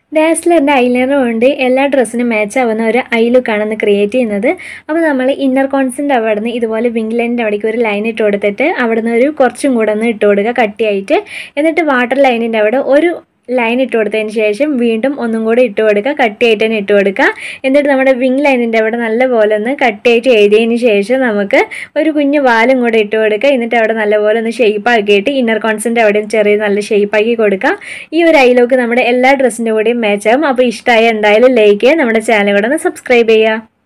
ഡാസ്ലറിൻ്റെ eyeliner കൊണ്ട് എല്ലാ ഡ്രസ്സിനും match ആവുന്ന ഒരു ഐ ലുക്കാണ് ഇന്ന് ക്രിയേറ്റ് ചെയ്യുന്നത് അപ്പോൾ നമ്മൾ ഇന്നർ കോൺസിൻ്റെ അവിടെ നിന്ന് ഇതുപോലെ വിങ് ലൈനിൻ്റെ അവിടേക്ക് ഒരു ലൈൻ ഇട്ട് കൊടുത്തിട്ട് അവിടെ നിന്ന് ഒരു കുറച്ചും കൂടെ ഒന്ന് ഇട്ട് കൊടുക്കുക കട്ടിയായിട്ട് എന്നിട്ട് വാട്ടർ ലൈനിൻ്റെ അവിടെ ഒരു ലൈൻ ഇട്ട് കൊടുത്തതിന് ശേഷം വീണ്ടും ഒന്നും കൂടി ഇട്ട് കൊടുക്കുക കട്ടിയായിട്ട് തന്നെ ഇട്ട് കൊടുക്കുക എന്നിട്ട് നമ്മുടെ വിങ് ലൈനിൻ്റെ അവിടെ നല്ലപോലെ ഒന്ന് കട്ടിയായിട്ട് എഴുതിയതിന് ശേഷം നമുക്ക് ഒരു കുഞ്ഞു വാലും കൂടെ ഇട്ട് കൊടുക്കുക എന്നിട്ട് അവിടെ നല്ലപോലെ ഒന്ന് ഷേപ്പ് ആക്കിയിട്ട് ഇന്നർ കോൺസിൻ്റെ അവിടെ ചെറിയ നല്ല ഷേപ്പ് ആക്കി കൊടുക്കുക ഈ ഒരു ഐലോക്ക് നമ്മുടെ എല്ലാ ഡ്രസ്സിൻ്റെ കൂടെയും മാച്ച് ആകും അപ്പോൾ ഇഷ്ടമായ എന്തായാലും ലൈക്ക് ചെയ്യുക നമ്മുടെ ചാനൽ കൂടെ ഒന്ന് സബ്സ്ക്രൈബ് ചെയ്യുക